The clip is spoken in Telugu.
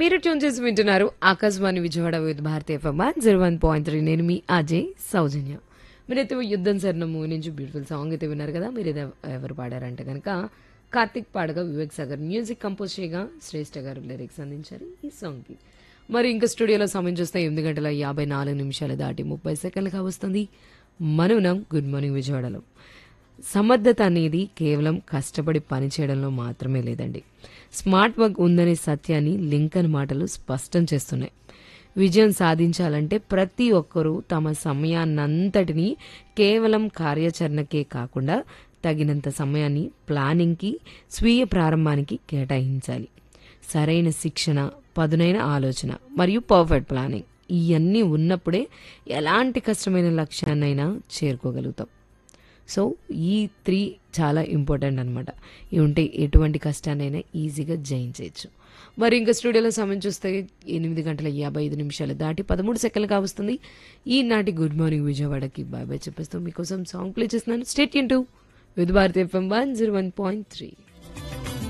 మీరు ట్యూన్ చేసి వింటున్నారు Akashvani Vijayawada Vividh Bharati FM zero one point three నేను మీ అజయ్ సౌజన్య మీరైతే యుద్ధం సరిన మూవీ నుంచి బ్యూటిఫుల్ సాంగ్ అయితే విన్నారు కదా మీరు ఇది ఎవరు పాడారంటే కనుక కార్తిక్ పాడగా వివేక్ సాగర్ మ్యూజిక్ కంపోజ్ చేయగా శ్రేష్ఠ గారు లిరిక్స్ అందించారు ఈ సాంగ్కి మరి ఇంకా స్టూడియోలో సమయం చూస్తే ఎనిమిది గంటల యాభై నాలుగు నిమిషాలు దాటి ముప్పై సెకండ్లుగా వస్తుంది మనమునం గుడ్ మార్నింగ్ విజయవాడలో సమర్థత అనేది కేవలం కష్టపడి పనిచేయడంలో మాత్రమే లేదండి స్మార్ట్ వర్క్ ఉందనే సత్యాన్ని లింకన్ మాటలు స్పష్టం చేస్తున్నాయి విజయం సాధించాలంటే ప్రతి ఒక్కరూ తమ సమయాన్నంతటినీ కేవలం కార్యాచరణకే కాకుండా తగినంత సమయాన్ని ప్లానింగ్కి స్వీయ ప్రారంభానికి కేటాయించాలి సరైన శిక్షణ పదునైన ఆలోచన మరియు పర్ఫెక్ట్ ప్లానింగ్ ఇవన్నీ ఉన్నప్పుడే ఎలాంటి కష్టమైన లక్ష్యాన్నైనా చేరుకోగలుగుతాం సో ఈ త్రీ చాలా ఇంపార్టెంట్ అనమాట ఇవి ఉంటే ఎటువంటి కష్టాన్నైనా ఈజీగా జయించవచ్చు మరి ఇంకా స్టూడియోలో సమయం చూస్తే ఎనిమిది గంటల యాభై ఐదు నిమిషాలు దాటి పదమూడు సెకండ్లుగా వస్తుంది ఈనాటి గుడ్ మార్నింగ్ విజయవాడకి బాయ్ బాయ్ చెప్పేస్తూ మీకోసం సాంగ్ ప్లే చేస్తున్నాను stay tuned into Vividh Bharati FM one zero one point three